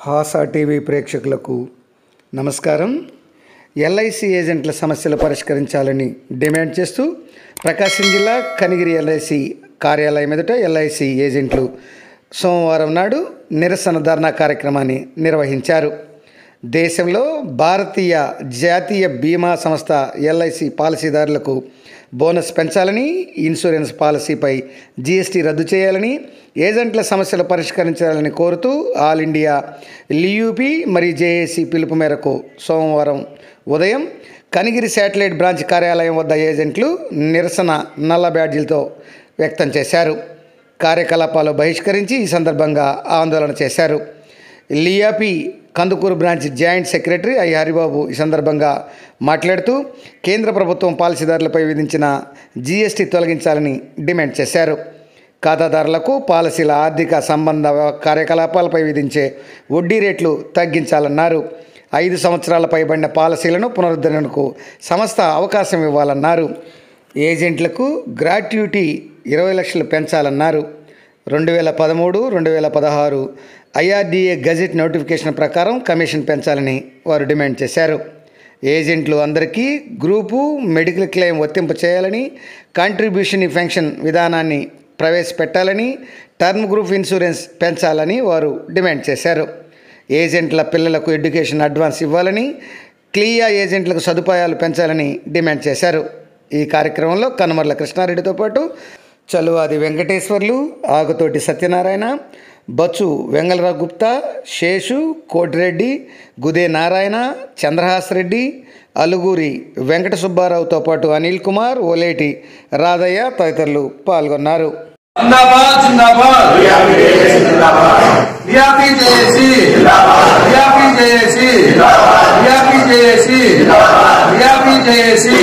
హాసా TV ప్రేక్షకులకు నమస్కారం LIC ఏజెంట్ల సమస్యలు పరిష్కరించాలని డిమాండ్ చేస్తూ ప్రకాశం జిల్లా కనిగిరి ఎల్ఐసి కార్యాలయం ఎదుట ఎల్ఐసి ఏజెంట్లు సోమవారం నాడు నిరసన ధర్నా కార్యక్రమాన్ని నిర్వహించారు దేశంలో భారతీయ జాతీయ బీమా సంస్థ ఎల్ఐసి పాలసీదారులకు బోనస్ పెంచాలని ఇన్సూరెన్స్ పాలసీపై జీఎస్టీ రద్దు చేయాలని ఏజెంట్ల సమస్యలు పరిష్కరించాలని కోరుతూ ఆల్ ఇండియా లియూపీ మరియు జేఏసీ పిలుపు మేరకు సోమవారం ఉదయం కనిగిరి శాటిలైట్ బ్రాంచ్ కార్యాలయం వద్ద ఏజెంట్లు నిరసన నల్ల బ్యాడ్జీలతో వ్యక్తం చేశారు కార్యకలాపాలు బహిష్కరించి ఈ సందర్భంగా ఆందోళన చేశారు లియాపి Kandukur branch joint secretary I Haribabu ఈ సందర్భంగా మాట్లాడుతూ కేంద్ర ప్రభుత్వం పాలసీదారులపై విధించిన జీఎస్టీ తొలగించాలని డిమాండ్ చేశారు ఖాతాదారులకు పాలసీల ఆర్థిక సంబంధ కార్యకలాపాలపై విధించే వడ్డీ రేట్లు తగ్గించాలన్నారు ఐదు సంవత్సరాల పైబడిన పాలసీలను పునరుద్ధరణకు సంస్థ అవకాశం ఇవ్వాలన్నారు ఏజెంట్లకు గ్రాట్యుటీ ఇరవై లక్షలు పెంచాలన్నారు రెండు వేల పదమూడు రెండు వేల పదహారు ఐఆర్డీఏ గజెట్ నోటిఫికేషన్ ప్రకారం కమిషన్ పెంచాలని వారు డిమాండ్ చేశారు ఏజెంట్లు అందరికీ గ్రూపు మెడికల్ క్లెయిమ్ వర్తింప చేయాలని కాంట్రిబ్యూషన్ ఫెన్షన్ విధానాన్ని ప్రవేశపెట్టాలని టర్మ్ గ్రూప్ ఇన్సూరెన్స్ పెంచాలని వారు డిమాండ్ చేశారు ఏజెంట్ల పిల్లలకు ఎడ్యుకేషన్ అడ్వాన్స్ ఇవ్వాలని క్లియా ఏజెంట్లకు సదుపాయాలు పెంచాలని డిమాండ్ చేశారు ఈ కార్యక్రమంలో కనుమర్ల కృష్ణారెడ్డితో పాటు చలువాది వెంకటేశ్వర్లు ఆగుతోటి సత్యనారాయణ బచ్చు వెంగళరావు గుప్తా శేషు కోటిరెడ్డి గుదే నారాయణ చంద్రహాస్ రెడ్డి అలుగూరి వెంకట సుబ్బారావుతో పాటు అనిల్ కుమార్ ఓలేటి రాధయ్య తదితరులు పాల్గొన్నారు జిందాబాద్ జిందాబాద్ VRP JAC VRP JAC VRP JAC VRP JAC